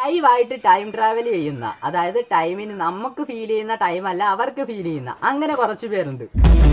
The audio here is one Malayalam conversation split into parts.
ലൈവായിട്ട് ടൈം ട്രാവൽ ചെയ്യുന്ന അതായത് ടൈമിന് നമുക്ക് ഫീൽ ചെയ്യുന്ന ടൈം അല്ല അവർക്ക് ഫീൽ ചെയ്യുന്ന അങ്ങനെ കുറച്ച് പേരുണ്ട്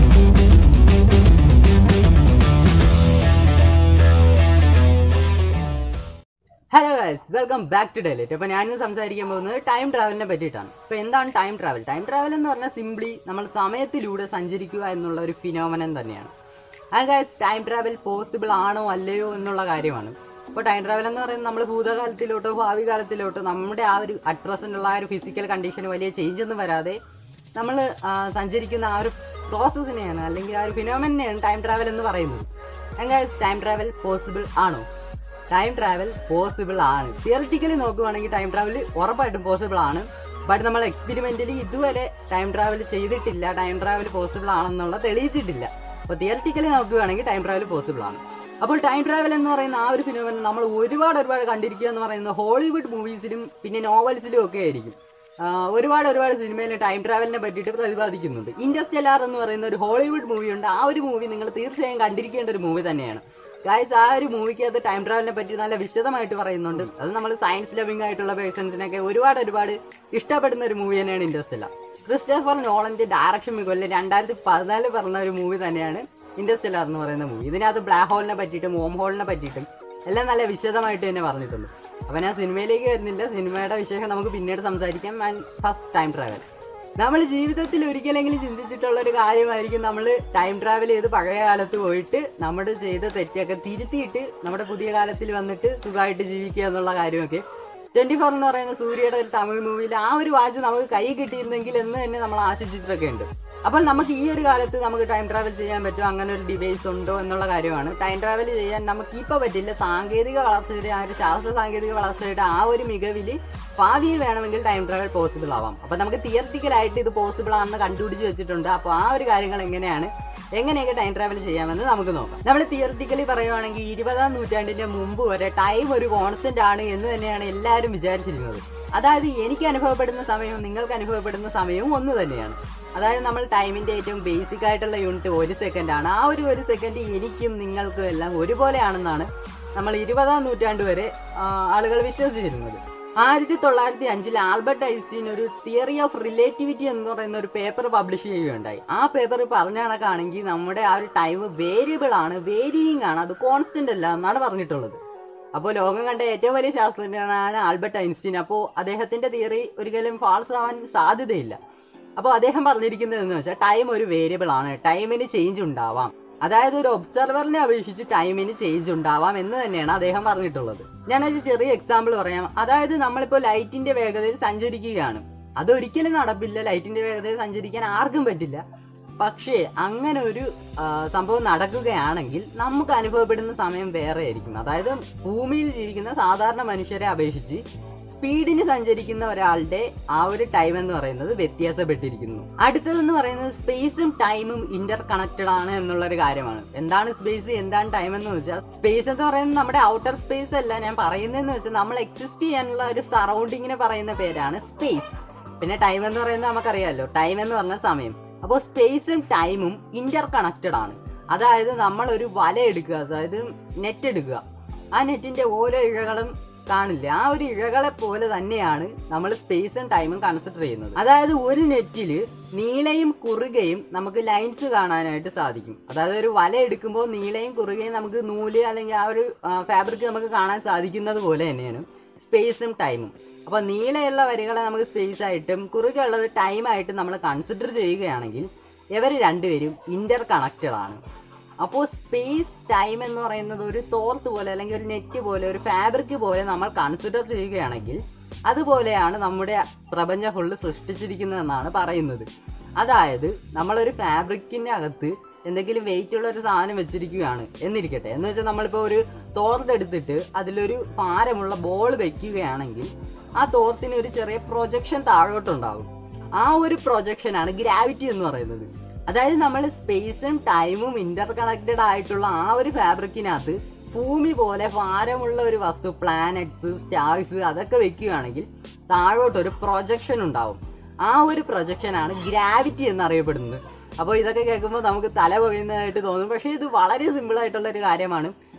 hello guys welcome back to delete അപ്പോൾ ഞാനിന്ന് സംസാരിക്കാൻ പോകുന്നത് ടൈം ട്രാവലിനെ പറ്റിയിട്ടാണ് അപ്പോൾ എന്താണ് ടൈം ട്രാവൽ ടൈം ട്രാവൽ എന്ന് പറഞ്ഞാൽ സിംപ്ലി നമ്മൾ സമയത്തിലൂടെ സഞ്ചരിക്കുക എന്നുള്ള ഒരു ഫിനോമനം തന്നെയാണ് and guys time travel possible ആണോ അല്ലയോ എന്നുള്ള കാര്യമാണ് ഇപ്പോൾ ടൈം ട്രാവൽ എന്ന് പറയുന്നത് നമ്മൾ ഭൂതകാലത്തിലോട്ടോ ഭാവി കാലത്തിലോട്ടോ നമ്മുടെ ആ ഒരു അറ്റ് പ്രസൻ്റ് ഉള്ള ആ ഒരു ഫിസിക്കൽ കണ്ടീഷന് വലിയ ചേഞ്ച് ഒന്നും വരാതെ നമ്മൾ സഞ്ചരിക്കുന്ന ആ ഒരു പ്രോസസ്സിനെയാണ് അല്ലെങ്കിൽ ആ ഒരു ഫിനോമിനെയാണ് ടൈം ട്രാവൽ എന്ന് പറയുന്നത് and guys time travel possible ആണോ ടൈം ട്രാവൽ പോസിബിൾ ആണ് തിയറിറ്റിക്കലി നോക്കുവാണെങ്കിൽ ടൈം ട്രാവൽ ഉറപ്പായിട്ടും പോസിബിൾ ആണ് ബട്ട് നമ്മൾ എക്സ്പെരിമെന്റലി ഇതുവരെ ടൈം ട്രാവൽ ചെയ്തിട്ടില്ല ടൈം ട്രാവൽ പോസിബിൾ ആണെന്നുള്ള തെളിയിച്ചിട്ടില്ല അപ്പോൾ തിയറിറ്റിക്കലി നോക്കുകയാണെങ്കിൽ ടൈം ട്രാവൽ പോസിബിൾ ആണ് അപ്പോൾ ടൈം ട്രാവൽ എന്ന് പറയുന്ന ആ ഒരു ഫിനോമിനൻ നമ്മൾ ഒരുപാട് ഒരുപാട് കണ്ടിരിക്കുക എന്ന് പറയുന്നത് ഹോളിവുഡ് മൂവീസിലും പിന്നെ നോവൽസിലും ഒക്കെ ആയിരിക്കും ആഹ് ഒരുപാട് ഒരുപാട് സിനിമയിൽ ടൈം ട്രാവലിനെ പറ്റിയിട്ട് പ്രതിപാദിക്കുന്നുണ്ട് ഇൻഡസ്റ്റെല്ലാർ എന്ന് പറയുന്ന ഒരു ഹോളിവുഡ് മൂവി ഉണ്ട് ആ ഒരു മൂവി നിങ്ങൾ തീർച്ചയായും കണ്ടിരിക്കേണ്ട ഒരു മൂവി തന്നെയാണ് ഗായ്സ് ആ ഒരു മൂവിക്കകത്ത് ടൈം ട്രാവലിനെ പറ്റി നല്ല വിശദമായിട്ട് പറയുന്നുണ്ട് അത് നമ്മൾ സയൻസ് ലവിംഗ് ആയിട്ടുള്ള പേഴ്സൺസിനൊക്കെ ഒരുപാട് ഒരുപാട് ഇഷ്ടപ്പെടുന്ന ഒരു മൂവി തന്നെയാണ് ഇൻഡസ്റ്റെല്ലാർ ക്രിസ്റ്റഫർ നോളന്റെ ഡയറക്ഷൻ മികവിൽ രണ്ടായിരത്തി പതിനാല് പറഞ്ഞ ഒരു മൂവി തന്നെയാണ് ഇൻഡസ്റ്റെല്ലാർ എന്ന് പറയുന്ന മൂവി ഇതിനകത്ത് ബ്ലാക്ക് ഹോളിനെ പറ്റിയിട്ടും ഓം ഹോളിനെ പറ്റിയിട്ടും എല്ലാം നല്ല വിശദമായിട്ട് തന്നെ പറഞ്ഞിട്ടുണ്ട് അപ്പം ഞാൻ സിനിമയിലേക്ക് വരുന്നില്ല സിനിമയുടെ വിഷയം നമുക്ക് പിന്നീട് സംസാരിക്കാം ആൻഡ് ഫസ്റ്റ് ടൈം ട്രാവൽ നമ്മൾ ജീവിതത്തിൽ ഒരിക്കലെങ്കിലും ചിന്തിച്ചിട്ടുള്ള ഒരു കാര്യമായിരിക്കും നമ്മൾ ടൈം ട്രാവൽ ചെയ്ത് പഴയ കാലത്ത് പോയിട്ട് നമ്മൾ ചെയ്ത തെറ്റൊക്കെ തിരുത്തിയിട്ട് നമ്മുടെ പുതിയ കാലത്തിൽ വന്നിട്ട് സുഖമായിട്ട് ജീവിക്കുക എന്നുള്ള കാര്യമൊക്കെ ട്വന്റി ഫോർ എന്ന് പറയുന്ന സൂര്യയുടെ ഒരു തമിഴ് മൂവിയിൽ ആ ഒരു വാച്ച് നമുക്ക് കൈ കിട്ടിയിരുന്നെങ്കിൽ എന്ന് തന്നെ നമ്മൾ ആശിച്ചിട്ടൊക്കെ ഉണ്ട് അപ്പോൾ നമുക്ക് ഈ ഒരു കാലത്ത് നമുക്ക് ടൈം ട്രാവൽ ചെയ്യാൻ പറ്റുമോ അങ്ങനെ ഒരു ഡിവൈസ് ഉണ്ടോ എന്നുള്ള കാര്യമാണ് ടൈം ട്രാവൽ ചെയ്യാൻ നമുക്ക് ഇപ്പോൾ പറ്റില്ല സാങ്കേതിക വളർച്ചയുടെ ആ ഒരു ശാസ്ത്ര സാങ്കേതിക വളർച്ചയുടെ ആ ഒരു മികവിൽ ഭാവിയിൽ വേണമെങ്കിൽ ടൈം ട്രാവൽ പോസിബിൾ ആവാം അപ്പോൾ നമുക്ക് തിയററ്റിക്കലായിട്ട് ഇത് പോസിബിൾ ആണെന്ന് കണ്ടുപിടിച്ച് വെച്ചിട്ടുണ്ട് അപ്പോൾ ആ ഒരു കാര്യങ്ങൾ എങ്ങനെയാണ് എങ്ങനെയൊക്കെ ടൈം ട്രാവൽ ചെയ്യാമെന്ന് നമുക്ക് നോക്കാം നമ്മൾ തിയററ്റിക്കലി പറയുവാണെങ്കിൽ ഇരുപതാം നൂറ്റാണ്ടിന്റെ മുമ്പ് വരെ ടൈം ഒരു കോൺസ്റ്റന്റ് ആണ് എന്ന് തന്നെയാണ് എല്ലാവരും വിചാരിച്ചിരുന്നത് അതായത് എനിക്ക് അനുഭവപ്പെടുന്ന സമയവും നിങ്ങൾക്ക് അനുഭവപ്പെടുന്ന സമയവും ഒന്ന് തന്നെയാണ് അതായത് നമ്മൾ ടൈമിന്റെ ഏറ്റവും ബേസിക് ആയിട്ടുള്ള യൂണിറ്റ് ഒരു സെക്കൻഡ് ആണ് ആ ഒരു ഒരു സെക്കൻഡ് എനിക്കും നിങ്ങൾക്കും എല്ലാം ഒരുപോലെയാണെന്നാണ് നമ്മൾ ഇരുപതാം നൂറ്റാണ്ട് വരെ ആ, ആളുകൾ വിശ്വസിച്ചിരുന്നത് ആയിരത്തി തൊള്ളായിരത്തി അഞ്ചിൽ ആൽബർട്ട് ഐൻസ്റ്റീൻ ഒരു തിയറി ഓഫ് റിലേറ്റിവിറ്റി എന്ന് പറയുന്ന ഒരു പേപ്പർ പബ്ലിഷ് ചെയ്യുകയുണ്ടായി ആ പേപ്പർ പറഞ്ഞ കണക്കാണെങ്കിൽ നമ്മുടെ ആ ഒരു ടൈം വേരിയബിൾ ആണ് വേരിയിങ് ആണ് അത് കോൺസ്റ്റന്റ് അല്ല എന്നാണ് പറഞ്ഞിട്ടുള്ളത് അപ്പോൾ ലോകം കണ്ട ഏറ്റവും വലിയ ശാസ്ത്രജ്ഞനാണ് ആൽബർട്ട് ഐൻസ്റ്റീൻ അപ്പോൾ അദ്ദേഹത്തിന്റെ തിയറി ഒരിക്കലും ഫാൾസ് ആവാൻ സാധ്യതയില്ല അപ്പോൾ അദ്ദേഹം പറഞ്ഞിരിക്കുന്നത് എന്ന് വെച്ചാൽ ടൈം ഒരു വേരിയബിൾ ആണ് ടൈമിന് ചേഞ്ച് ഉണ്ടാവാം അതായത് ഒരു ഒബ്സർവറിനെ അപേക്ഷിച്ച് ടൈമിന് ചേഞ്ച് ഉണ്ടാവാം എന്ന് തന്നെയാണ് അദ്ദേഹം പറഞ്ഞിട്ടുള്ളത് ഞാനൊരു ചെറിയ എക്സാമ്പിൾ പറയാം അതായത് നമ്മളിപ്പോൾ ലൈറ്റിന്റെ വേഗതയിൽ സഞ്ചരിക്കുകയാണ് അതൊരിക്കലും നടപ്പില്ല ലൈറ്റിന്റെ വേഗതയിൽ സഞ്ചരിക്കാൻ ആർക്കും പറ്റില്ല പക്ഷേ അങ്ങനെ ഒരു ആ, സംഭവം നടക്കുകയാണെങ്കിൽ നമുക്ക് അനുഭവപ്പെടുന്ന സമയം വേറെ ആയിരിക്കും അതായത് ഭൂമിയിൽ ജീവിക്കുന്ന സാധാരണ മനുഷ്യരെ അപേക്ഷിച്ച് സ്പീഡിന് സഞ്ചരിക്കുന്ന ഒരാളുടെ ആ ഒരു ടൈം എന്ന് പറയുന്നത് വ്യത്യാസപ്പെട്ടിരിക്കുന്നു അടുത്തതെന്ന് പറയുന്നത് സ്പേസും ടൈമും ഇന്റർ കണക്റ്റഡ് ആണ് എന്നുള്ള ഒരു കാര്യമാണ് എന്താണ് സ്പേസ് എന്താണ് ടൈം എന്ന് വെച്ചാൽ സ്പേസ് എന്ന് പറയുന്നത് നമ്മുടെ ഔട്ടർ സ്പേസ് അല്ല ഞാൻ പറയുന്നതെന്ന് വെച്ചാൽ നമ്മൾ എക്സിസ്റ്റ് ചെയ്യാനുള്ള ഒരു സറൗണ്ടിങ്ങിനെ പറയുന്ന പേരാണ് സ്പേസ് പിന്നെ ടൈം എന്ന് പറയുന്നത് നമുക്കറിയാമല്ലോ ടൈം എന്ന് പറഞ്ഞ സമയം അപ്പോൾ സ്പേസും ടൈമും ഇന്റർ കണക്റ്റഡ് ആണ് അതായത് നമ്മൾ ഒരു വല എടുക്കുക അതായത് നെറ്റ് എടുക്കുക ആ നെറ്റിന്റെ ഓരോ ഇഴകളും കാണില്ല ആ ഒരു ഇഴകളെ പോലെ തന്നെയാണ് നമ്മൾ സ്പേസും ടൈമും കൺസിഡർ ചെയ്യുന്നത് അതായത് ഒരു നെറ്റിൽ നീളയും കുറുകയും നമുക്ക് ലൈൻസ് കാണാനായിട്ട് സാധിക്കും അതായത് ഒരു വല എടുക്കുമ്പോൾ നീളയും കുറുകയും നമുക്ക് നൂല് അല്ലെങ്കിൽ ആ ഒരു ഫാബ്രിക് നമുക്ക് കാണാൻ സാധിക്കുന്നത് പോലെ തന്നെയാണ് സ്പേസും ടൈമും അപ്പോൾ നീളയുള്ള വരികളെ നമുക്ക് സ്പേസ് ആയിട്ടും കുറുകെ ഉള്ളത് ടൈമായിട്ടും നമ്മൾ കൺസിഡർ ചെയ്യുകയാണെങ്കിൽ ഇവർ രണ്ടുപേരും ഇന്റർ കണക്റ്റഡ് ആണ് അപ്പോൾ സ്പേസ് ടൈം എന്ന് പറയുന്നത് ഒരു തോർത്ത് പോലെ അല്ലെങ്കിൽ ഒരു നെറ്റ് പോലെ ഒരു ഫാബ്രിക് പോലെ നമ്മൾ കൺസിഡർ ചെയ്യുകയാണെങ്കിൽ അതുപോലെയാണ് നമ്മുടെ പ്രപഞ്ചം ഫുള്ള് സൃഷ്ടിച്ചിരിക്കുന്നതെന്നാണ് പറയുന്നത് അതായത് നമ്മളൊരു ഫാബ്രിക്കിൻ്റെ അകത്ത് എന്തെങ്കിലും വെയിറ്റ് ഉള്ള ഒരു സാധനം വെച്ചിരിക്കുകയാണ് എന്നിരിക്കട്ടെ എന്ന് വെച്ചാൽ നമ്മളിപ്പോൾ ഒരു തോർത്തെടുത്തിട്ട് അതിലൊരു ഭാരമുള്ള ബോൾ വെക്കുകയാണെങ്കിൽ ആ തോർത്തിന് ഒരു ചെറിയ പ്രൊജക്ഷൻ താഴോട്ടുണ്ടാകും ആ ഒരു പ്രൊജക്ഷനാണ് ഗ്രാവിറ്റി എന്ന് പറയുന്നത് അതായത് നമ്മൾ സ്പേസും ടൈമും ഇന്റർ കണക്റ്റഡ് ആയിട്ടുള്ള ആ ഒരു ഫാബ്രിക്കിനകത്ത് ഭൂമി പോലെ ഭാരമുള്ള ഒരു വസ്തു പ്ലാനറ്റ്സ് സ്റ്റാർസ് അതൊക്കെ വെക്കുകയാണെങ്കിൽ താഴോട്ടൊരു പ്രൊജക്ഷൻ ഉണ്ടാവും ആ ഒരു പ്രൊജക്ഷനാണ് ഗ്രാവിറ്റി എന്നറിയപ്പെടുന്നത് അപ്പോൾ ഇതൊക്കെ കേൾക്കുമ്പോൾ നമുക്ക് തല പൊയ്യുന്നതായിട്ട് തോന്നും പക്ഷേ ഇത് വളരെ സിമ്പിൾ ആയിട്ടുള്ള ഒരു കാര്യമാണ്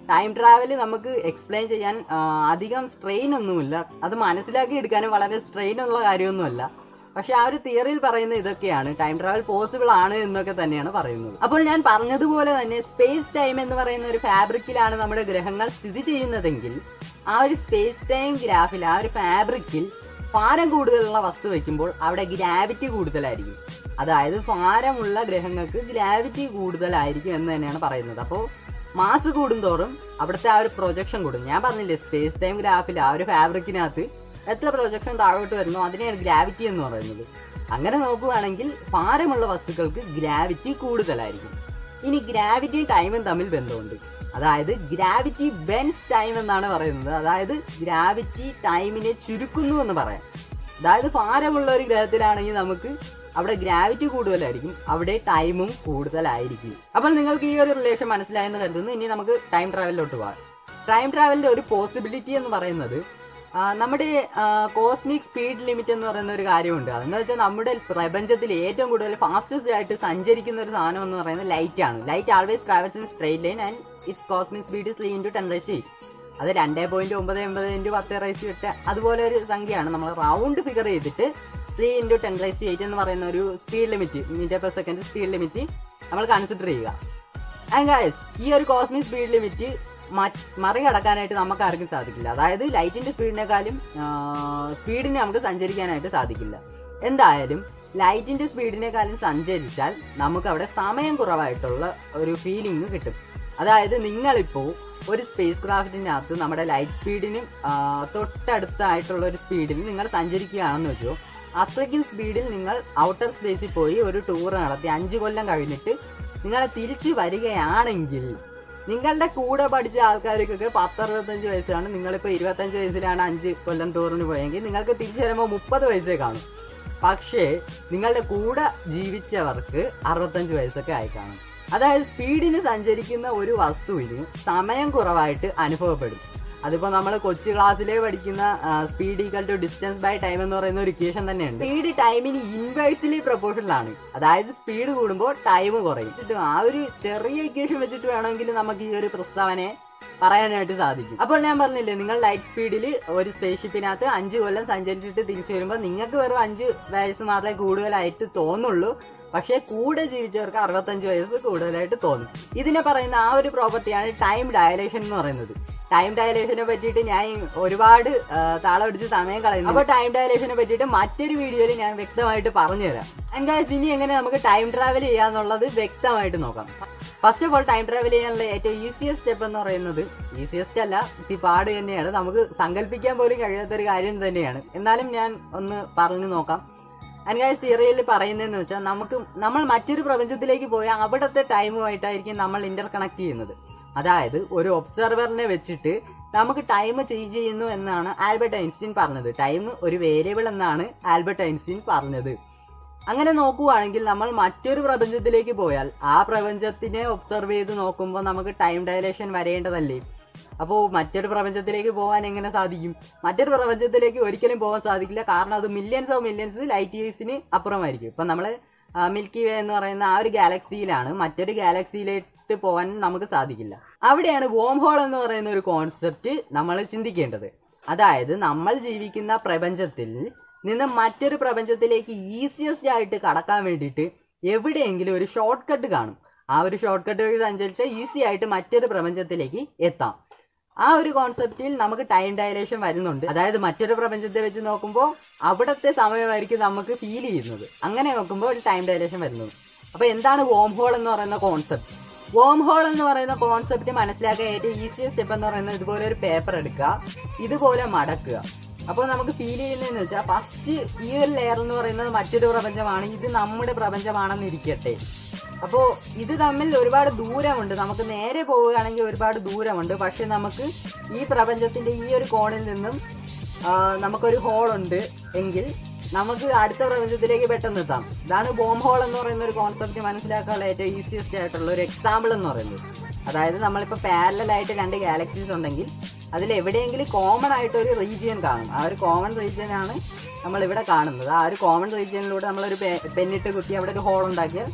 ടൈം ട്രാവൽ നമുക്ക് എക്സ്പ്ലെയിൻ ചെയ്യാൻ ആ, അധികം സ്ട്രെയിൻ ഒന്നുമില്ല അത് മനസ്സിലാക്കി എടുക്കാനും വളരെ സ്ട്രെയിൻ ഉള്ള കാര്യമൊന്നുമല്ല പക്ഷെ ആ ഒരു തിയറിയിൽ പറയുന്ന ഇതൊക്കെയാണ് ടൈം ട്രാവൽ പോസിബിൾ ആണ് എന്നൊക്കെ തന്നെയാണ് പറയുന്നത് അപ്പോൾ ഞാൻ പറഞ്ഞതുപോലെ തന്നെ സ്പേസ് ടൈം എന്ന് പറയുന്ന ഒരു ഫാബ്രിക്കിലാണ് നമ്മുടെ ഗ്രഹങ്ങൾ സ്ഥിതി ചെയ്യുന്നതെങ്കിൽ ആ ഒരു സ്പേസ് ടൈം ഗ്രാഫിൽ ആ ഒരു ഫാബ്രിക്കിൽ ഭാരം കൂടുതലുള്ള വസ്തു വയ്ക്കുമ്പോൾ അവിടെ ഗ്രാവിറ്റി കൂടുതലായിരിക്കും അതായത് ഭാരമുള്ള ഗ്രഹങ്ങൾക്ക് ഗ്രാവിറ്റി കൂടുതലായിരിക്കും എന്ന് തന്നെയാണ് പറയുന്നത് അപ്പോൾ മാസ് കൂടുന്തോറും അവിടുത്തെ ആ ഒരു പ്രൊജക്ഷൻ കൂടും ഞാൻ പറഞ്ഞില്ലേ സ്പേസ് ടൈം ഗ്രാഫിൽ ആ ഒരു ഫാബ്രിക്കിനകത്ത് എത്ര പ്രൊജക്ഷൻ താഴോട്ട് വരുന്നോ അതിനെയാണ് ഗ്രാവിറ്റി എന്ന് പറയുന്നത് അങ്ങനെ നോക്കുകയാണെങ്കിൽ ഭാരമുള്ള വസ്തുക്കൾക്ക് ഗ്രാവിറ്റി കൂടുതലായിരിക്കും ഇനി ഗ്രാവിറ്റിയും ടൈമും തമ്മിൽ ബന്ധമുണ്ട് അതായത് ഗ്രാവിറ്റി ബെൻസ് ടൈം എന്നാണ് പറയുന്നത് അതായത് ഗ്രാവിറ്റി ടൈമിനെ ചുരുക്കുന്നു എന്ന് പറയാം അതായത് ഭാരമുള്ള ഒരു ഗ്രഹത്തിലാണെങ്കിൽ നമുക്ക് അവിടെ ഗ്രാവിറ്റി കൂടുതലായിരിക്കും അവിടെ ടൈമും കൂടുതലായിരിക്കും അപ്പോൾ നിങ്ങൾക്ക് ഈ ഒരു റിലേഷൻ മനസ്സിലായെന്ന് കരുതുന്നു ഇനി നമുക്ക് ടൈം ട്രാവലിലോട്ട് പോകാം ടൈം ട്രാവലിന്റെ ഒരു പോസിബിലിറ്റി എന്ന് പറയുന്നത് ആ, നമ്മുടെ കോസ്മിക് സ്പീഡ് ലിമിറ്റ് എന്ന് പറയുന്ന ഒരു കാര്യമുണ്ട് അതെന്ന് വെച്ചാൽ നമ്മുടെ പ്രപഞ്ചത്തിൽ ഏറ്റവും കൂടുതൽ ഫാസ്റ്റസ്റ്റ് ആയിട്ട് സഞ്ചരിക്കുന്ന ഒരു സാധനം എന്ന് പറയുന്നത് ലൈറ്റ് ആണ് light always travels in straight line and its cosmic speed three into ten raise eight അത് രണ്ടേ പോയിന്റ് ഒമ്പത് ഒമ്പത് ഇൻറ്റു പത്ത് റൈസ് എട്ട് അതുപോലെ ഒരു സംഖ്യയാണ് നമ്മൾ റൗണ്ട് ഫിഗർ ചെയ്തിട്ട് three into ten raise eight എന്ന് പറയുന്ന ഒരു speed limit metre per second speed limit നമ്മൾ കൺസിഡർ ചെയ്യുക ആൻഡ് ഗൈസ് ഈ ഒരു കോസ്മിക് സ്പീഡ് ലിമിറ്റ് മറികടക്കാനായിട്ട് നമുക്ക് ആർക്കും സാധിക്കില്ല അതായത് ലൈറ്റിന്റെ സ്പീഡിനേക്കാളും സ്പീഡിന് നമുക്ക് സഞ്ചരിക്കാനായിട്ട് സാധിക്കില്ല എന്തായാലും ലൈറ്റിന്റെ സ്പീഡിനേക്കാളും സഞ്ചരിച്ചാൽ നമുക്ക് അവിടെ സമയം കുറവായിട്ടുള്ള ഒരു ഫീലിംഗ് കിട്ടും അതായത് നിങ്ങളിപ്പോൾ ഒരു സ്പേസ് ക്രാഫ്റ്റിനകത്ത് നമ്മുടെ ലൈറ്റ് സ്പീഡിനും ആ, തൊട്ടടുത്തായിട്ടുള്ള ഒരു സ്പീഡിൽ നിങ്ങൾ സഞ്ചരിക്കുകയാണെന്ന് വെച്ചോ അത്രയ്ക്കും സ്പീഡിൽ നിങ്ങൾ ഔട്ടർ സ്പേസിൽ പോയി ഒരു ടൂർ നടത്തി അഞ്ച് കൊല്ലം കഴിഞ്ഞിട്ട് നിങ്ങൾ തിരിച്ചു വരികയാണെങ്കിൽ നിങ്ങളുടെ കൂടെ പഠിച്ച ആൾക്കാർക്കൊക്കെ പത്തറുപത്തഞ്ച് വയസ്സാണ് നിങ്ങളിപ്പോൾ ഇരുപത്തഞ്ച് വയസ്സിലാണ് അഞ്ച് കൊല്ലം ടൂറിന് പോയെങ്കിൽ നിങ്ങൾക്ക് തിരിച്ചു വരുമ്പോൾ മുപ്പത് വയസ്സേ കാണും പക്ഷേ നിങ്ങളുടെ കൂടെ ജീവിച്ചവർക്ക് അറുപത്തഞ്ച് വയസ്സൊക്കെ ആയി കാണും അതായത് സ്പീഡിന് സഞ്ചരിക്കുന്ന ഒരു വസ്തുവിന് സമയം കുറവായിട്ട് അനുഭവപ്പെടും അതിപ്പോ നമ്മൾ കൊച്ചു ക്ലാസ്സിലെ പഠിക്കുന്ന speed equal to distance by time എന്ന് പറയുന്ന ഒരു ഇക്വേഷൻ തന്നെയുണ്ട് സ്പീഡ് ടൈമിന് ഇൻവേഴ്സ്ലി പ്രൊപ്പോർഷണൽ ആണ് അതായത് സ്പീഡ് കൂടുമ്പോൾ ടൈം കുറയും എന്നിട്ട് ആ ഒരു ചെറിയ ഇക്വേഷൻ വെച്ചിട്ട് വേണമെങ്കിൽ നമുക്ക് ഈ ഒരു പ്രസ്താവനയെ പറയാനായിട്ട് സാധിക്കും അപ്പോൾ ഞാൻ പറഞ്ഞില്ലേ നിങ്ങൾ ലൈറ്റ് സ്പീഡിൽ ഒരു സ്പേസ് ഷിപ്പിനകത്ത് അഞ്ച് കൊല്ലം സഞ്ചരിച്ചിട്ട് തിരിച്ചു വരുമ്പോൾ നിങ്ങൾക്ക് വെറും അഞ്ച് വയസ്സ് മാത്രമേ കൂടുതലായിട്ട് തോന്നുള്ളൂ പക്ഷേ കൂടെ ജീവിച്ചവർക്ക് അറുപത്തഞ്ച് വയസ്സ് കൂടുതലായിട്ട് തോന്നും ഇതിനെ പറയുന്ന ആ ഒരു പ്രോപ്പർട്ടിയാണ് ടൈം ഡയലേഷൻ എന്ന് പറയുന്നത് ടൈം ഡയലേഷനെ പറ്റിയിട്ട് ഞാൻ ഒരുപാട് ആ, താളമടിച്ച് സമയം കളയുന്നു അപ്പോൾ ടൈം ഡയലേഷനെ പറ്റിയിട്ട് മറ്റൊരു വീഡിയോയിൽ ഞാൻ വ്യക്തമായിട്ട് പറഞ്ഞുതരാം And guys, ഇനി എങ്ങനെ നമുക്ക് ടൈം ട്രാവൽ ചെയ്യാന്നുള്ളത് വ്യക്തമായിട്ട് നോക്കാം first of all time travel ചെയ്യാനുള്ള ഏറ്റവും ഈസിയസ്റ്റ് സ്റ്റെപ്പ് എന്ന് പറയുന്നത് ഈസിയസ്റ്റ് അല്ല ഇത്തി പാട് തന്നെയാണ് നമുക്ക് സങ്കല്പിക്കാൻ പോലും കഴിയാത്ത ഒരു കാര്യം തന്നെയാണ് എന്നാലും ഞാൻ ഒന്ന് പറഞ്ഞു നോക്കാം അൻഗായ്സ് തിയറിയിൽ പറയുന്നതെന്ന് വെച്ചാൽ നമുക്ക് നമ്മൾ മറ്റൊരു പ്രപഞ്ചത്തിലേക്ക് പോയാൽ അവിടുത്തെ ടൈമുമായിട്ടായിരിക്കും നമ്മൾ ഇന്റർ കണക്ട് ചെയ്യുന്നത് അതായത് ഒരു ഒബ്സർവറിനെ വെച്ചിട്ട് നമുക്ക് ടൈം ചേഞ്ച് ചെയ്യുന്നു എന്നാണ് ആൽബർട്ട് ഐൻസ്റ്റീൻ പറഞ്ഞത് ടൈം ഒരു വേരിയബിൾ എന്നാണ് ആൽബർട്ട് ഐൻസ്റ്റീൻ പറഞ്ഞത് അങ്ങനെ നോക്കുവാണെങ്കിൽ നമ്മൾ മറ്റൊരു പ്രപഞ്ചത്തിലേക്ക് പോയാൽ ആ പ്രപഞ്ചത്തിനെ ഒബ്സർവ് ചെയ്ത് നോക്കുമ്പോൾ നമുക്ക് ടൈം ഡയലേഷൻ വരേണ്ടതല്ലേ അപ്പോൾ മറ്റൊരു പ്രപഞ്ചത്തിലേക്ക് പോകാൻ എങ്ങനെ സാധിക്കും മറ്റൊരു പ്രപഞ്ചത്തിലേക്ക് ഒരിക്കലും പോകാൻ സാധിക്കില്ല കാരണം അത് മില്യൺസ് ഓഫ് മില്യൺസ് ലൈറ്റ് ഇയേഴ്സിന് അപ്പുറമായിരിക്കും ഇപ്പം നമ്മൾ മിൽക്കി വേ എന്ന് പറയുന്ന ആ ഒരു ഗാലക്സിയിലാണ് മറ്റൊരു ഗാലക്സിയിലേക്ക് പോകാൻ നമുക്ക് സാധിക്കില്ല അവിടെയാണ് വോം ഹോൾ എന്ന് പറയുന്ന ഒരു കോൺസെപ്റ്റ് നമ്മൾ ചിന്തിക്കേണ്ടത് അതായത് നമ്മൾ ജീവിക്കുന്ന പ്രപഞ്ചത്തിൽ നിന്ന് മറ്റൊരു പ്രപഞ്ചത്തിലേക്ക് ഈസിയസ്റ്റ് ആയിട്ട് കടക്കാൻ വേണ്ടിയിട്ട് എവിടെയെങ്കിലും ഒരു ഷോർട്ട് കട്ട് കാണും ആ ഒരു ഷോർട്ട് കട്ട് വഴി സഞ്ചരിച്ചാൽ ഈസി ആയിട്ട് മറ്റൊരു പ്രപഞ്ചത്തിലേക്ക് എത്താം ആ ഒരു കോൺസെപ്റ്റിൽ നമുക്ക് ടൈം ഡയലേഷൻ വരുന്നുണ്ട് അതായത് മറ്റൊരു പ്രപഞ്ചത്തെ വെച്ച് നോക്കുമ്പോൾ അവിടുത്തെ സമയമായിരിക്കും നമുക്ക് ഫീൽ ചെയ്യുന്നത് അങ്ങനെ നോക്കുമ്പോൾ ഒരു ടൈം ഡയലേഷൻ വരുന്നത് അപ്പോൾ എന്താണ് വോം ഹോൾ എന്ന് പറയുന്ന കോൺസെപ്റ്റ് വോം ഹോൾ എന്ന് പറയുന്ന കോൺസെപ്റ്റ് മനസ്സിലാക്കാൻ ഏറ്റവും ഈസിയസ്റ്റ് സ്റ്റെപ്പ് എന്ന് പറയുന്നത് ഇതുപോലെ ഒരു പേപ്പർ എടുക്കുക ഇതുപോലെ മടക്കുക അപ്പോൾ നമുക്ക് ഫീൽ ചെയ്യുന്നതെന്ന് വെച്ചാൽ ഫസ്റ്റ് ഈ ഒരു ലെയർ എന്ന് പറയുന്നത് മറ്റൊരു പ്രപഞ്ചമാണ് ഇത് നമ്മുടെ പ്രപഞ്ചമാണെന്ന് ഇരിക്കട്ടെ അപ്പോൾ ഇത് തമ്മിൽ ഒരുപാട് ദൂരമുണ്ട് നമുക്ക് നേരെ പോവുകയാണെങ്കിൽ ഒരുപാട് ദൂരമുണ്ട് പക്ഷെ നമുക്ക് ഈ പ്രപഞ്ചത്തിന്റെ ഈ ഒരു കോണിൽ നിന്നും ആ, നമുക്കൊരു ഹോൾ ഉണ്ട് എങ്കിൽ നമുക്ക് അടുത്ത പ്രപഞ്ചത്തിലേക്ക് പെട്ടെന്ന് എത്താം ഇതാണ് ബോം ഹോൾ എന്ന് പറയുന്ന ഒരു കോൺസെപ്റ്റ് മനസ്സിലാക്കാനുള്ള ഏറ്റവും ഈസിയസ്റ്റ് ആയിട്ടുള്ള ഒരു എക്സാമ്പിൾ എന്ന് പറയുന്നത് അതായത് നമ്മളിപ്പോൾ പാരലായിട്ട് രണ്ട് ഗാലക്സീസ് ഉണ്ടെങ്കിൽ അതിൽ എവിടെയെങ്കിലും കോമൺ ആയിട്ട് ഒരു റീജിയൻ കാണും ആ ഒരു കോമൺ റീജിയൻ ആണ് നമ്മൾ ഇവിടെ കാണുന്നത് ആ ഒരു കോമൺ റീജിയനിലൂടെ നമ്മളൊരു പെ- പെന്നിട്ട് കുത്തി അവിടെ ഒരു ഹോൾ ഉണ്ടാക്കിയാൽ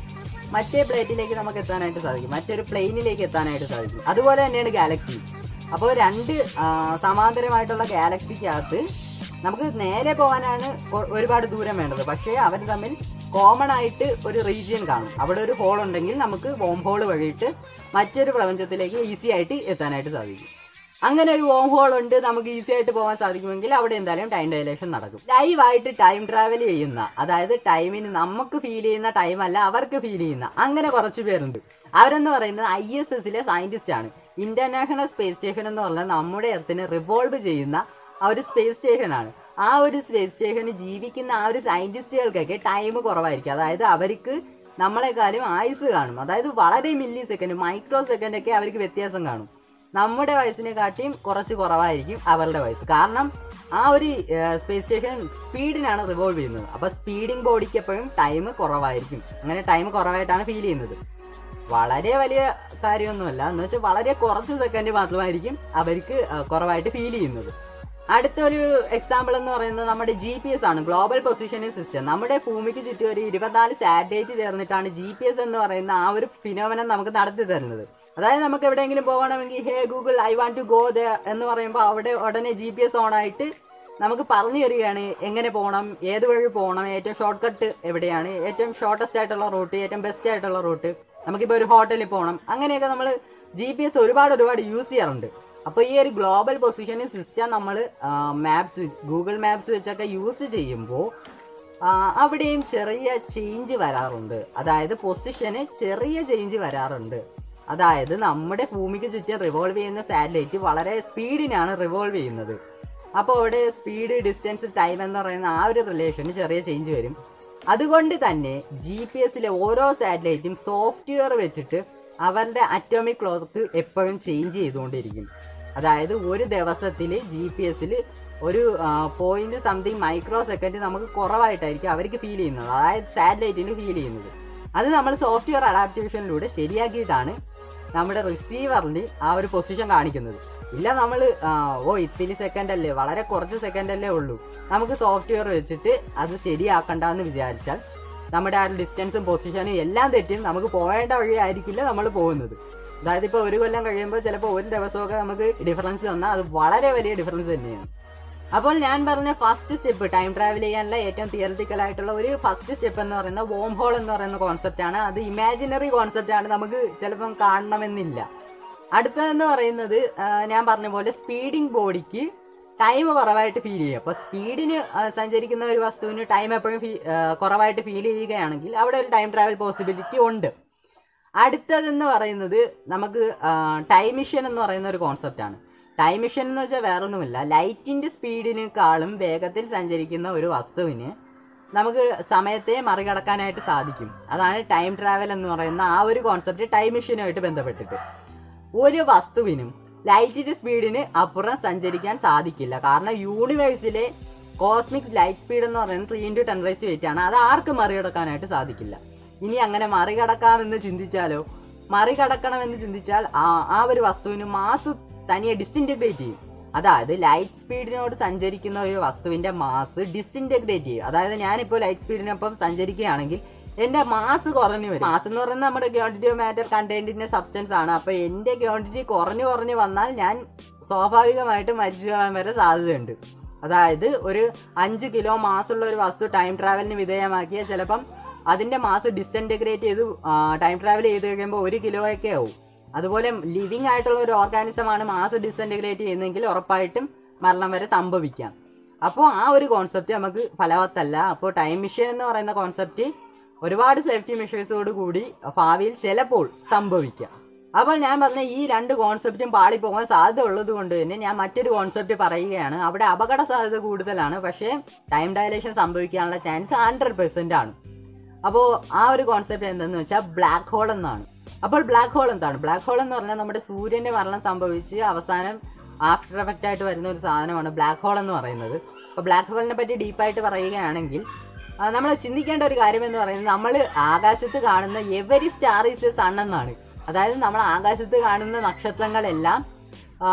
മറ്റേ പ്ലേറ്റിലേക്ക് നമുക്ക് എത്താനായിട്ട് സാധിക്കും മറ്റൊരു പ്ലെയിനിലേക്ക് എത്താനായിട്ട് സാധിക്കും അതുപോലെ തന്നെയാണ് ഗാലക്സി അപ്പോൾ രണ്ട് ആ, സമാന്തരമായിട്ടുള്ള ഗാലക്സിക്കകത്ത് നമുക്ക് നേരെ പോകാനാണ് കൊ- ഒരുപാട് ദൂരം വേണ്ടത് പക്ഷേ അവർ തമ്മിൽ കോമൺ ആയിട്ട് ഒരു റീജിയൻ കാണും അവിടെ ഒരു ഹോൾ ഉണ്ടെങ്കിൽ നമുക്ക് വോം ഹോൾ വഴിയിട്ട് മറ്റൊരു പ്രപഞ്ചത്തിലേക്ക് ഈസി ആയിട്ട് എത്താനായിട്ട് സാധിക്കും അങ്ങനെ ഒരു വോം ഹോൾ ഉണ്ട് നമുക്ക് ഈസി ആയിട്ട് പോകാൻ സാധിക്കുമെങ്കിൽ അവിടെ എന്തായാലും ടൈം ഡയലേഷൻ നടക്കും ലൈവായിട്ട് ടൈം ട്രാവൽ ചെയ്യുന്ന അതായത് ടൈമിന് നമുക്ക് ഫീൽ ചെയ്യുന്ന ടൈം അല്ല അവർക്ക് ഫീൽ ചെയ്യുന്ന അങ്ങനെ കുറച്ച് പേരുണ്ട് അവരെന്ന് പറയുന്നത് ഐ എസ് എസിലെ സയന്റിസ്റ്റ് ആണ് ഇന്റർനാഷണൽ സ്പേസ് സ്റ്റേഷൻ എന്ന് പറഞ്ഞാൽ നമ്മുടെ എർത്തിനെ റിവോൾവ് ചെയ്യുന്ന ആ ഒരു സ്പേസ് സ്റ്റേഷനാണ് ആ ഒരു സ്പേസ് സ്റ്റേഷനിൽ ജീവിക്കുന്ന ആ ഒരു സയന്റിസ്റ്റുകൾക്കൊക്കെ ടൈം കുറവായിരിക്കും അതായത് അവർക്ക് നമ്മളെക്കാളും ആയുസ് കാണും അതായത് വളരെ മില്ലി സെക്കൻഡ് മൈക്രോ സെക്കൻഡ് ഒക്കെ അവർക്ക് വ്യത്യാസം കാണും നമ്മുടെ വയസ്സിനെക്കാട്ടിയും കുറച്ച് കുറവായിരിക്കും അവരുടെ വയസ്സ് കാരണം ആ ഒരു സ്പേസ് സ്റ്റേഷൻ സ്പീഡിനാണ് റിവോൾവ് ചെയ്യുന്നത് അപ്പൊ സ്പീഡിംഗ് ബോഡിക്ക് എപ്പോഴും ടൈം കുറവായിരിക്കും അങ്ങനെ ടൈം കുറവായിട്ടാണ് ഫീൽ ചെയ്യുന്നത് വളരെ വലിയ കാര്യമൊന്നുമല്ല എന്ന് വെച്ചാൽ വളരെ കുറച്ച് സെക്കൻഡ് മാത്രമായിരിക്കും അവർക്ക് ആ, കുറവായിട്ട് ഫീൽ ചെയ്യുന്നത് അടുത്തൊരു എക്സാമ്പിൾ എന്ന് പറയുന്നത് നമ്മുടെ ജി പി എസ് ആണ് ഗ്ലോബൽ പൊസിഷനിങ് സിസ്റ്റം നമ്മുടെ ഭൂമിക്ക് ചുറ്റും ഒരു ഇരുപത്തിനാല് സാറ്റലൈറ്റ് ചേർന്നിട്ടാണ് ജി പി എസ് എന്ന് പറയുന്ന ആ ഒരു ഫിനോമനം നമുക്ക് നടത്തി തരുന്നത് അതായത് നമുക്ക് എവിടെയെങ്കിലും പോകണമെങ്കിൽ hey Google I want to go the എന്ന് പറയുമ്പോൾ അവിടെ ഉടനെ ജി പി എസ് ഓൺ ആയിട്ട് നമുക്ക് പറഞ്ഞു തരികയാണ് എങ്ങനെ പോകണം ഏത് വഴി പോകണം ഏറ്റവും ഷോർട്ട് കട്ട് എവിടെയാണ് ഏറ്റവും ഷോർട്ടസ്റ്റ് ആയിട്ടുള്ള റൂട്ട് ഏറ്റവും ബെസ്റ്റ് ആയിട്ടുള്ള റൂട്ട് നമുക്കിപ്പോൾ ഒരു ഹോട്ടലിൽ പോകണം അങ്ങനെയൊക്കെ നമ്മൾ ജി പി എസ് ഒരുപാട് ഒരുപാട് യൂസ് ചെയ്യാറുണ്ട് അപ്പോൾ ഈ ഒരു ഗ്ലോബൽ പൊസിഷനിങ് സിസ്റ്റം നമ്മൾ മാപ്സ് ഗൂഗിൾ മാപ്സ് വെച്ചൊക്കെ യൂസ് ചെയ്യുമ്പോൾ ആ, അവിടെയും ചെറിയ ചേഞ്ച് വരാറുണ്ട് അതായത് പൊസിഷന് ചെറിയ ചേഞ്ച് വരാറുണ്ട് അതായത് നമ്മുടെ ഭൂമിക്ക് ചുറ്റും റിവോൾവ് ചെയ്യുന്ന സാറ്റലൈറ്റ് വളരെ സ്പീഡിനാണ് റിവോൾവ് ചെയ്യുന്നത് അപ്പോൾ അവിടെ സ്പീഡ് ഡിസ്റ്റൻസ് ടൈം എന്ന് പറയുന്ന ആ ഒരു റിലേഷന് ചെറിയ ചേഞ്ച് വരും അതുകൊണ്ട് തന്നെ ജി പി എസിലെ ഓരോ സാറ്റലൈറ്റും സോഫ്റ്റ്വെയർ വെച്ചിട്ട് അവരുടെ അറ്റോമിക് ക്ലോക്ക് എപ്പോഴും ചേഞ്ച് ചെയ്തുകൊണ്ടിരിക്കും അതായത് ഒരു ദിവസത്തിൽ ജി പി എസിൽ ഒരു പോയിന്റ് സംതിങ് മൈക്രോ സെക്കൻഡ് നമുക്ക് കുറവായിട്ടായിരിക്കും അവർക്ക് ഫീൽ ചെയ്യുന്നത് അതായത് സാറ്റലൈറ്റിന് ഫീൽ ചെയ്യുന്നത് അത് നമ്മൾ സോഫ്റ്റ്വെയർ അഡാപ്റ്റേഷനിലൂടെ ശരിയാക്കിയിട്ടാണ് നമ്മുടെ റിസീവറിന് ആ ഒരു പൊസിഷൻ കാണിക്കുന്നത് ഇല്ല നമ്മൾ ഓ ഇത്തിരി സെക്കൻഡ് അല്ലേ വളരെ കുറച്ച് സെക്കൻഡ് അല്ലേ ഉള്ളൂ നമുക്ക് സോഫ്റ്റ്വെയർ വെച്ചിട്ട് അത് ശരിയാക്കണ്ടെന്ന് വിചാരിച്ചാൽ നമ്മുടെ ആ ഡിസ്റ്റൻസും പൊസിഷനും എല്ലാം തെറ്റും നമുക്ക് പോകേണ്ട വഴി ആയിരിക്കില്ല നമ്മൾ പോകുന്നത് അതായത് ഇപ്പോൾ ഒരു കൊല്ലം കഴിയുമ്പോൾ ചിലപ്പോൾ ഒരു ദിവസമൊക്കെ നമുക്ക് ഡിഫറൻസ് വന്നാൽ അത് വളരെ വലിയ ഡിഫറൻസ് തന്നെയാണ് അപ്പോൾ ഞാൻ പറഞ്ഞ ഫസ്റ്റ് സ്റ്റെപ്പ് ടൈം ട്രാവൽ ചെയ്യാനുള്ള ഏറ്റവും തിയററ്റിക്കൽ ആയിട്ടുള്ള ഒരു ഫസ്റ്റ് സ്റ്റെപ്പ് എന്ന് പറയുന്നത് വോം ഹോൾ എന്ന് പറയുന്ന കോൺസെപ്റ്റ് ആണ് അത് ഇമാജിനറി കോൺസെപ്റ്റ് ആണ് നമുക്ക് ചിലപ്പം കാണണമെന്നില്ല അടുത്തതെന്ന് പറയുന്നത് ആ, ഞാൻ പറഞ്ഞ പോലെ സ്പീഡിംഗ് ബോഡിക്ക് ടൈം കുറവായിട്ട് ഫീൽ ചെയ്യും അപ്പോൾ സ്പീഡിന് സഞ്ചരിക്കുന്ന ഒരു വസ്തുവിന് ടൈം എപ്പോഴും ഫീ- ആ, കുറവായിട്ട് ഫീൽ ചെയ്യുകയാണെങ്കിൽ അവിടെ ഒരു ടൈം ട്രാവൽ പോസിബിലിറ്റി ഉണ്ട് അടുത്തതെന്ന് പറയുന്നത് നമുക്ക് ടൈം മിഷൻ എന്ന് പറയുന്ന ഒരു കോൺസെപ്റ്റ് ആണ് ടൈം മിഷൻ എന്ന് വെച്ചാൽ വേറൊന്നുമില്ല ലൈറ്റിന്റെ സ്പീഡിനേക്കാളും വേഗത്തിൽ സഞ്ചരിക്കുന്ന ഒരു വസ്തുവിന് നമുക്ക് സമയത്തെ മറികടക്കാനായിട്ട് സാധിക്കും അതാണ് ടൈം ട്രാവൽ എന്ന് പറയുന്ന ആ ഒരു കോൺസെപ്റ്റ് ടൈം മിഷനുമായിട്ട് ബന്ധപ്പെട്ടിട്ട് ഒരു വസ്തുവിനും ലൈറ്റിന്റെ സ്പീഡിന് അപ്പുറം സഞ്ചരിക്കാൻ സാധിക്കില്ല കാരണം യൂണിവേഴ്സിലെ കോസ്മിക് ലൈറ്റ് സ്പീഡ് എന്ന് പറയുന്നത് three into ten raise eight ആണ് അത് ആർക്കും മറികടക്കാനായിട്ട് സാധിക്കില്ല ഇനി അങ്ങനെ മറികടക്കാമെന്ന് ചിന്തിച്ചാലോ മറികടക്കണമെന്ന് ചിന്തിച്ചാൽ ആ ആ ഒരു വസ്തുവിന് മാസ് തനിയെ ഡിസിൻറ്റഗ്രേറ്റ് ചെയ്യും അതായത് ലൈറ്റ് സ്പീഡിനോട് സഞ്ചരിക്കുന്ന ഒരു വസ്തുവിന്റെ മാസ് ഡിസിൻറ്റഗ്രേറ്റ് ചെയ്യും അതായത് ഞാനിപ്പോൾ ലൈറ്റ് സ്പീഡിനൊപ്പം സഞ്ചരിക്കുകയാണെങ്കിൽ എന്റെ മാസ് കുറഞ്ഞു വരും മാസ് എന്ന് പറയുന്നത് നമ്മുടെ ക്വാണ്ടിറ്റി ഓഫ് മാറ്റർ കണ്ടെയ്ൻറ്റിന്റെ സബ്സ്റ്റൻസ് ആണ് അപ്പൊ എന്റെ ക്വാണ്ടിറ്റി കുറഞ്ഞു കുറഞ്ഞു വന്നാൽ ഞാൻ സ്വാഭാവികമായിട്ട് മരിച്ചു പോകാൻ വരെ സാധ്യതയുണ്ട് അതായത് ഒരു അഞ്ച് കിലോ മാസുള്ള ഒരു വസ്തു ടൈം ട്രാവലിന് വിധേയമാക്കിയാൽ ചിലപ്പം അതിന്റെ മാസ് ഡിസൻറ്റഗ്രേറ്റ് ചെയ്ത് ടൈം ട്രാവൽ ചെയ്ത് കഴിയുമ്പോൾ ഒരു കിലോയൊക്കെ ആവും അതുപോലെ ലിവിങ് ആയിട്ടുള്ള ഒരു ഓർഗാനിസം ആണ് മാസ് ഡിസൻറ്റഗ്രേറ്റ് ചെയ്യുന്നതെങ്കിൽ ഉറപ്പായിട്ടും മരണം വരെ സംഭവിക്കാം അപ്പോൾ ആ ഒരു കോൺസെപ്റ്റ് നമുക്ക് ഫലവത്തല്ല അപ്പോൾ ടൈം മിഷൻ എന്ന് പറയുന്ന കോൺസെപ്റ്റ് ഒരുപാട് സേഫ്റ്റി മെഷേഴ്സോട് കൂടി ഭാവിയിൽ ചിലപ്പോൾ സംഭവിക്കാം അപ്പോൾ ഞാൻ പറഞ്ഞ ഈ രണ്ട് കോൺസെപ്റ്റും പാളിപ്പോകാൻ സാധ്യത ഉള്ളത് കൊണ്ട് തന്നെ ഞാൻ മറ്റൊരു കോൺസെപ്റ്റ് പറയുകയാണ് അവിടെ അപകട സാധ്യത കൂടുതലാണ് പക്ഷേ ടൈം ഡയലേഷൻ സംഭവിക്കാനുള്ള ചാൻസ് ഹൺഡ്രഡ് പെർസെൻ്റ് ആണ് അപ്പോൾ ആ ഒരു കോൺസെപ്റ്റ് എന്തെന്ന് വെച്ചാൽ ബ്ലാക്ക് ഹോൾ എന്നാണ് അപ്പോൾ ബ്ലാക്ക് ഹോൾ എന്താണ് ബ്ലാക്ക് ഹോൾ എന്ന് പറഞ്ഞാൽ നമ്മുടെ സൂര്യന്റെ മരണം സംഭവിച്ച് അവസാനം ആഫ്റ്റർ എഫക്റ്റ് ആയിട്ട് വരുന്ന ഒരു സാധനമാണ് ബ്ലാക്ക് ഹോൾ എന്ന് പറയുന്നത് അപ്പോൾ ബ്ലാക്ക് ഹോളിനെ പറ്റി ഡീപ്പായിട്ട് പറയുകയാണെങ്കിൽ നമ്മൾ ചിന്തിക്കേണ്ട ഒരു കാര്യം എന്ന് പറയുന്നത് നമ്മൾ ആകാശത്ത് കാണുന്ന every star is a sun എന്നാണ് അതായത് നമ്മൾ ആകാശത്ത് കാണുന്ന നക്ഷത്രങ്ങളെല്ലാം ആ,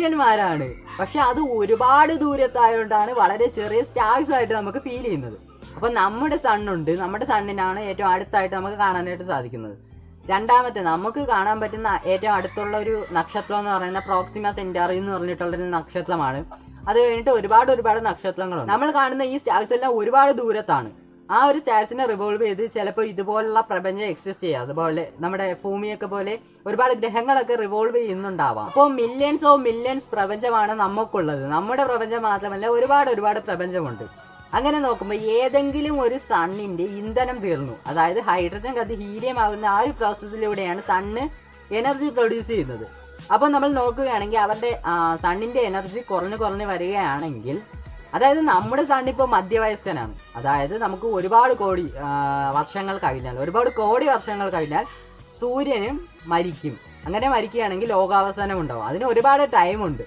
സൂര്യന്മാരാണ് പക്ഷെ അത് ഒരുപാട് ദൂരത്തായതുകൊണ്ടാണ് വളരെ ചെറിയ സ്റ്റാർസ് ആയിട്ട് നമുക്ക് ഫീൽ ചെയ്യുന്നത് അപ്പോൾ നമ്മുടെ സണ്ണുണ്ട് നമ്മുടെ സണ്ണിനാണ് ഏറ്റവും അടുത്തായിട്ട് നമുക്ക് കാണാനായിട്ട് സാധിക്കുന്നത് രണ്ടാമത്തെ നമുക്ക് കാണാൻ പറ്റുന്ന ഏറ്റവും അടുത്തുള്ള ഒരു നക്ഷത്രം എന്ന് പറയുന്ന പ്രോക്സിമ സെന്റാറി എന്ന് പറഞ്ഞിട്ടുള്ളൊരു നക്ഷത്രമാണ് അത് കഴിഞ്ഞിട്ട് ഒരുപാട് ഒരുപാട് നക്ഷത്രങ്ങളുണ്ട് നമ്മൾ കാണുന്ന ഈ സ്റ്റാർസ് എല്ലാം ഒരുപാട് ദൂരത്താണ് ആ ഒരു സ്റ്റാർസിനെ റിവോൾവ് ചെയ്ത് ചിലപ്പോൾ ഇതുപോലുള്ള പ്രപഞ്ചം എക്സിസ്റ്റ് ചെയ്യുക അതുപോലെ നമ്മുടെ ഭൂമിയൊക്കെ പോലെ ഒരുപാട് ഗ്രഹങ്ങളൊക്കെ റിവോൾവ് ചെയ്യുന്നുണ്ടാവാം അപ്പോൾ മില്യൺസ് ഓഫ് മില്യൺസ് പ്രപഞ്ചമാണ് നമുക്കുള്ളത് നമ്മുടെ പ്രപഞ്ചം മാത്രമല്ല ഒരുപാട് ഒരുപാട് പ്രപഞ്ചമുണ്ട് അങ്ങനെ നോക്കുമ്പോൾ ഏതെങ്കിലും ഒരു സണ്ണിന്റെ ഇന്ധനം തീർന്നു അതായത് ഹൈഡ്രജൻ കത്തി ഹീലിയം ആകുന്ന ആ ഒരു പ്രോസസ്സിലൂടെയാണ് സണ്ണ് എനർജി പ്രൊഡ്യൂസ് ചെയ്യുന്നത് അപ്പോൾ നമ്മൾ നോക്കുകയാണെങ്കിൽ അവരുടെ സണ്ണിന്റെ എനർജി കുറഞ്ഞു കുറഞ്ഞു വരികയാണെങ്കിൽ അതായത് നമ്മുടെ സൺ ഇപ്പോൾ മധ്യവയസ്കനാണ് അതായത് നമുക്ക് ഒരുപാട് കോടി ആ, വർഷങ്ങൾ കഴിഞ്ഞാൽ ഒരുപാട് കോടി വർഷങ്ങൾ കഴിഞ്ഞാൽ സൂര്യനും മരിക്കും അങ്ങനെ മരിക്കുകയാണെങ്കിൽ ലോകാവസാനം ഉണ്ടാവും അതിന് ഒരുപാട് ടൈമുണ്ട്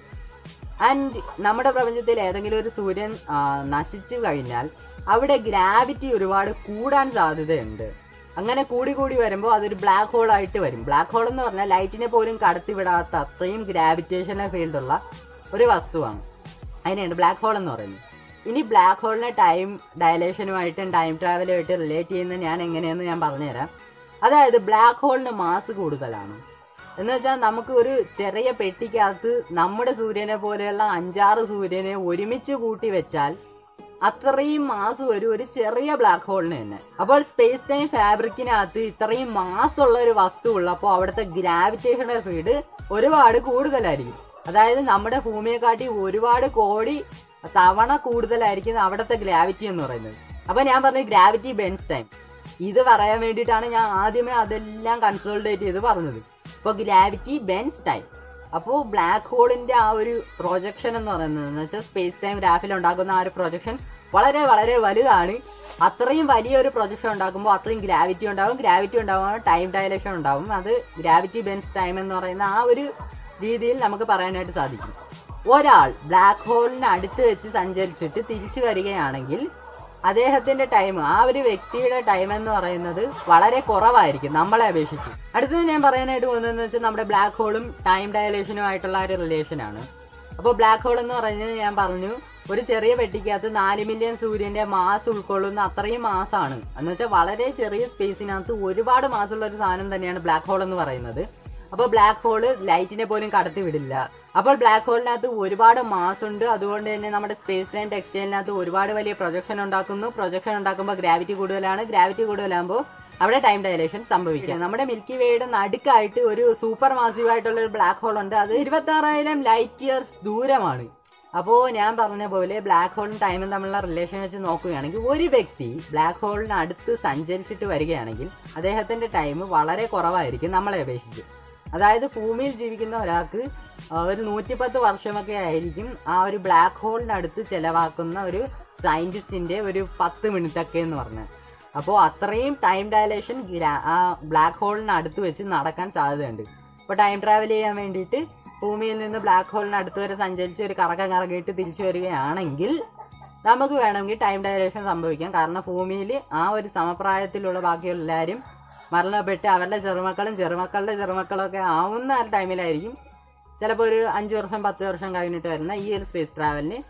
ആൻഡ് നമ്മുടെ പ്രപഞ്ചത്തിൽ ഏതെങ്കിലും ഒരു സൂര്യൻ ആ, നശിച്ചു കഴിഞ്ഞാൽ അവിടെ ഗ്രാവിറ്റി ഒരുപാട് കൂടാൻ സാധ്യതയുണ്ട് അങ്ങനെ കൂടി കൂടി വരുമ്പോൾ അതൊരു ബ്ലാക്ക് ഹോൾ ആയിട്ട് വരും ബ്ലാക്ക് ഹോൾ എന്ന് പറഞ്ഞാൽ ലൈറ്റിനെ പോലും കടത്തിവിടാത്ത അത്രയും ഗ്രാവിറ്റേഷണൽ ഫീൽഡുള്ള ഒരു വസ്തുവാണ് അതിനെയാണ് ബ്ലാക്ക് ഹോൾ എന്ന് പറയുന്നത് ഇനി ബ്ലാക്ക് ഹോളിനെ ടൈം ഡയലേഷനുമായിട്ടും ടൈം ട്രാവലുമായിട്ട് റിലേറ്റ് ചെയ്യുന്നത് ഞാൻ എങ്ങനെയെന്ന് ഞാൻ പറഞ്ഞുതരാം അതായത് ബ്ലാക്ക് ഹോളിന് മാസ് കൂടുതലാണ് എന്ന് വെച്ചാൽ നമുക്ക് ഒരു ചെറിയ പെട്ടിക്കകത്ത് നമ്മുടെ സൂര്യനെ പോലെയുള്ള അഞ്ചാറ് സൂര്യനെ ഒരുമിച്ച് കൂട്ടി വെച്ചാൽ അത്രയും മാസ് വരും ഒരു ചെറിയ ബ്ലാക്ക് ഹോളിന് തന്നെ അപ്പോൾ സ്പേസ് ടൈം ഫാബ്രിക്കിനകത്ത് ഇത്രയും മാസ് ഉള്ള ഒരു വസ്തു ഉള്ളപ്പോൾ അവിടുത്തെ ഗ്രാവിറ്റേഷണൽ ഫീൽഡ് ഒരുപാട് കൂടുതലായിരിക്കും അതായത് നമ്മുടെ ഭൂമിയെക്കാട്ടി ഒരുപാട് കോടി തവണ കൂടുതലായിരിക്കും അവിടുത്തെ ഗ്രാവിറ്റി എന്ന് പറയുന്നത് അപ്പോൾ ഞാൻ പറഞ്ഞു ഗ്രാവിറ്റി ബെൻസ് ടൈം ഇത് പറയാൻ വേണ്ടിയിട്ടാണ് ഞാൻ ആദ്യമേ അതെല്ലാം കൺസോൾട്ടേറ്റ് ചെയ്ത് പറഞ്ഞത് ഇപ്പോൾ ഗ്രാവിറ്റി ബെൻസ് ടൈം അപ്പോൾ ബ്ലാക്ക് ഹോളിന്റെ ആ ഒരു പ്രൊജക്ഷൻ എന്ന് പറയുന്നത് എന്ന് വെച്ചാൽ സ്പേസ് ടൈം ഗ്രാഫിൽ ഉണ്ടാക്കുന്ന ആ ഒരു പ്രൊജക്ഷൻ വളരെ വളരെ വലുതാണ് അത്രയും വലിയൊരു പ്രൊജക്ഷൻ ഉണ്ടാക്കുമ്പോൾ അത്രയും ഗ്രാവിറ്റി ഉണ്ടാകും ഗ്രാവിറ്റി ഉണ്ടാകുമ്പോൾ ടൈം ഡയലേഷൻ ഉണ്ടാകും അത് ഗ്രാവിറ്റി ബെൻസ് ടൈം എന്ന് പറയുന്ന ആ ഒരു രീതിയിൽ നമുക്ക് പറയാനായിട്ട് സാധിക്കും ഒരാൾ ബ്ലാക്ക് ഹോളിന് അടുത്ത് വെച്ച് സഞ്ചരിച്ചിട്ട് തിരിച്ചു വരികയാണെങ്കിൽ അദ്ദേഹത്തിന്റെ ടൈം ആ ഒരു വ്യക്തിയുടെ ടൈം എന്ന് പറയുന്നത് വളരെ കുറവായിരിക്കും നമ്മളെ അപേക്ഷിച്ച് അടുത്തത് ഞാൻ പറയാനായിട്ട് പോകുന്നതെന്ന് വെച്ചാൽ നമ്മുടെ ബ്ലാക്ക് ഹോളും ടൈം ഡയലേഷനുമായിട്ടുള്ള ആ ഒരു റിലേഷൻ ആണ് അപ്പോൾ ബ്ലാക്ക് ഹോൾ എന്ന് പറയുന്നത് ഞാൻ പറഞ്ഞു ഒരു ചെറിയ പെട്ടിക്കകത്ത് നാല് മില്യൺ സൂര്യന്റെ മാസ് ഉൾക്കൊള്ളുന്ന അത്രയും മാസാണ് എന്ന് വെച്ചാൽ വളരെ ചെറിയ സ്പേസിനകത്ത് ഒരുപാട് മാസമുള്ള ഒരു സാധനം തന്നെയാണ് ബ്ലാക്ക് ഹോൾ എന്ന് പറയുന്നത് അപ്പോൾ ബ്ലാക്ക് ഹോള് ലൈറ്റിനെ പോലും കടത്തി വിടില്ല അപ്പോൾ ബ്ലാക്ക് ഹോളിനകത്ത് ഒരുപാട് മാസ് ഉണ്ട് അതുകൊണ്ട് തന്നെ നമ്മുടെ സ്പേസ് ടൈം ടെക്സ്റ്റൈലിനകത്ത് ഒരുപാട് വലിയ പ്രൊജക്ഷൻ ഉണ്ടാക്കുന്നു പ്രൊജക്ഷൻ ഉണ്ടാക്കുമ്പോൾ ഗ്രാവിറ്റി കൂടുതലാണ് ഗ്രാവിറ്റി കൂടുതലാകുമ്പോൾ അവിടെ ടൈം ഡയലേഷൻ സംഭവിക്കാം നമ്മുടെ മിൽക്കി വേയുടെ നടുക്കായിട്ട് ഒരു സൂപ്പർ മാസീവ് ആയിട്ടുള്ള ഒരു ബ്ലാക്ക് ഹോൾ ഉണ്ട് അത് ഇരുപത്തി ആറായിരം ലൈറ്റ് ഇയേഴ്സ് ദൂരമാണ് അപ്പോൾ ഞാൻ പറഞ്ഞ പോലെ ബ്ലാക്ക് ഹോളും ടൈമും തമ്മിലുള്ള റിലേഷൻ വെച്ച് നോക്കുകയാണെങ്കിൽ ഒരു വ്യക്തി ബ്ലാക്ക് ഹോളിന് അടുത്ത് സഞ്ചരിച്ചിട്ട് വരികയാണെങ്കിൽ അദ്ദേഹത്തിന്റെ ടൈം വളരെ കുറവായിരിക്കും നമ്മളെ അപേക്ഷിച്ച് അതായത് ഭൂമിയിൽ ജീവിക്കുന്ന ഒരാൾക്ക് ആ, ഒരു നൂറ്റിപ്പത്ത് വർഷമൊക്കെ ആയിരിക്കും ആ ഒരു ബ്ലാക്ക് ഹോളിനടുത്ത് ചെലവാക്കുന്ന ഒരു സയന്റിസ്റ്റിന്റെ ഒരു പത്ത് മിനിറ്റ് ഒക്കെ എന്ന് പറഞ്ഞാൽ അപ്പോൾ അത്രയും ടൈം ഡയലേഷൻ ആ ബ്ലാക്ക് ഹോളിന് അടുത്ത് വെച്ച് നടക്കാൻ സാധ്യതയുണ്ട് അപ്പോൾ ടൈം ട്രാവൽ ചെയ്യാൻ വേണ്ടിയിട്ട് ഭൂമിയിൽ നിന്ന് ബ്ലാക്ക് ഹോളിന് അടുത്ത് വരെ സഞ്ചരിച്ച് ഒരു കറക്കം കറങ്ങിയിട്ട് തിരിച്ചു വരികയാണെങ്കിൽ നമുക്ക് വേണമെങ്കിൽ ടൈം ഡയലേഷൻ സംഭവിക്കാം കാരണം ഭൂമിയിൽ ആ ഒരു സമപ്രായത്തിലുള്ള ബാക്കിയുള്ള എല്ലാവരും മരണപ്പെട്ട് അവരുടെ ചെറുമക്കളും ചെറുമക്കളുടെ ചെറുമക്കളും ഒക്കെ ആവുന്ന ആ ഒരു ടൈമിലായിരിക്കും ചിലപ്പോൾ ഒരു അഞ്ച് വർഷം പത്ത് വർഷം കഴിഞ്ഞിട്ട് വരുന്ന ഈ ഒരു സ്പേസ് ട്രാവലിന്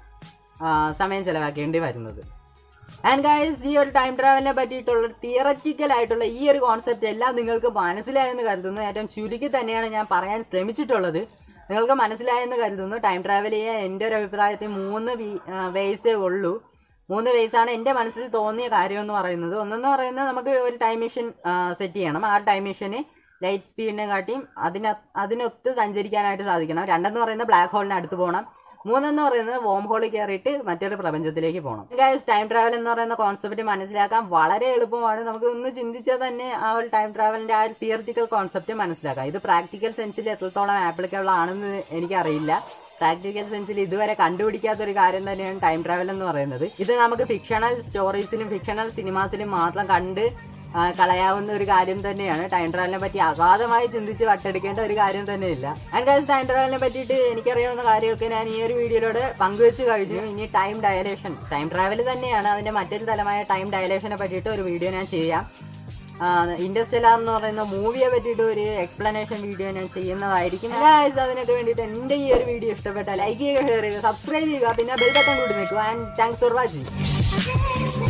സമയം ചിലവാക്കേണ്ടി വരുന്നത് ആൻഡ് ഗൈസ് ഈ ഒരു ടൈം ട്രാവലിനെ പറ്റിയിട്ടുള്ള തിയററ്റിക്കൽ ആയിട്ടുള്ള ഈ ഒരു കോൺസെപ്റ്റ് എല്ലാം നിങ്ങൾക്ക് മനസ്സിലായെന്ന് കരുതുന്നു ഏറ്റവും ചുരുക്കി തന്നെയാണ് ഞാൻ പറയാൻ ശ്രമിച്ചിട്ടുള്ളത് നിങ്ങൾക്ക് മനസ്സിലായെന്ന് കരുതുന്നു ടൈം ട്രാവൽ ചെയ്യാൻ എൻ്റെ ഒരു അഭിപ്രായത്തിൽ മൂന്ന് വേസേ ഉള്ളൂ മൂന്ന് വേസാണ് എൻ്റെ മനസ്സിൽ തോന്നിയ കാര്യം എന്ന് പറയുന്നത് ഒന്നെന്ന് പറയുന്നത് നമുക്ക് ഒരു ടൈം മെഷീൻ സെറ്റ് ചെയ്യണം ആ ടൈം മെഷീന് ലൈറ്റ് സ്പീഡിനെ കാട്ടിയും അതിന് അതിനൊത്ത് സഞ്ചരിക്കാനായിട്ട് സാധിക്കണം രണ്ടെന്ന് പറയുന്നത് ബ്ലാക്ക് ഹോളിന് അടുത്ത് പോകണം മൂന്നെന്ന് പറയുന്നത് വോം ഹോളിൽ കയറിയിട്ട് മറ്റൊരു പ്രപഞ്ചത്തിലേക്ക് പോകണം ഗൈസ് ടൈം ട്രാവൽ എന്ന് പറയുന്ന കോൺസെപ്റ്റ് മനസ്സിലാക്കാൻ വളരെ എളുപ്പമാണ് നമുക്ക് ഒന്ന് ചിന്തിച്ചാൽ തന്നെ ആ ഒരു ടൈം ട്രാവലിന്റെ ആ ഒരു തിയറിറ്റിക്കൽ കോൺസെപ്റ്റ് മനസ്സിലാക്കാം ഇത് പ്രാക്ടിക്കൽ സെൻസിൽ എത്രത്തോളം ആപ്ലിക്കബിൾ ആണെന്ന് എനിക്കറിയില്ല പ്രാക്ടിക്കൽ സെൻസിൽ ഇതുവരെ കണ്ടുപിടിക്കാത്ത ഒരു കാര്യം തന്നെയാണ് ടൈം ട്രാവൽ എന്ന് പറയുന്നത് ഇത് നമുക്ക് ഫിക്ഷണൽ സ്റ്റോറീസിലും ഫിക്ഷണൽ സിനിമാസിലും മാത്രം കണ്ട് ആ, കളയാവുന്ന ഒരു കാര്യം തന്നെയാണ് ടൈം ട്രാവലിനെ പറ്റി അഗാധമായി ചിന്തിച്ച് വട്ടെടുക്കേണ്ട ഒരു കാര്യം തന്നെയില്ല ആൻഡ് ടൈം ട്രാവലിനെ പറ്റിയിട്ട് എനിക്കറിയാവുന്ന കാര്യമൊക്കെ ഞാൻ ഈ ഒരു വീഡിയോയിലൂടെ പങ്കുവെച്ച് കഴിഞ്ഞു ഇനി ടൈം ഡയലേഷൻ ടൈം ട്രാവൽ തന്നെയാണ് അതിന്റെ മറ്റൊരു തലമായ ടൈം ഡയലേഷനെ പറ്റിയിട്ട് ഒരു വീഡിയോ ഞാൻ ചെയ്യാം ഇൻഡസ്റ്റെലാർ എന്ന് പറയുന്ന മൂവിയെ പറ്റിയിട്ട് ഒരു എക്സ്പ്ലനേഷൻ വീഡിയോ ഞാൻ ചെയ്യുന്നതായിരിക്കും Guys, അതിനൊക്കെ വേണ്ടിയിട്ട് എൻ്റെ ഈ ഒരു വീഡിയോ ഇഷ്ടപ്പെട്ടാൽ ലൈക്ക് ചെയ്യുക ഷെയർ ചെയ്യുക സബ്സ്ക്രൈബ് ചെയ്യുക പിന്നെ ബെൽ ബട്ടൺ കൂടി നിൽക്കുക ആൻഡ് താങ്ക്സ് ഫോർ വാച്ചിങ്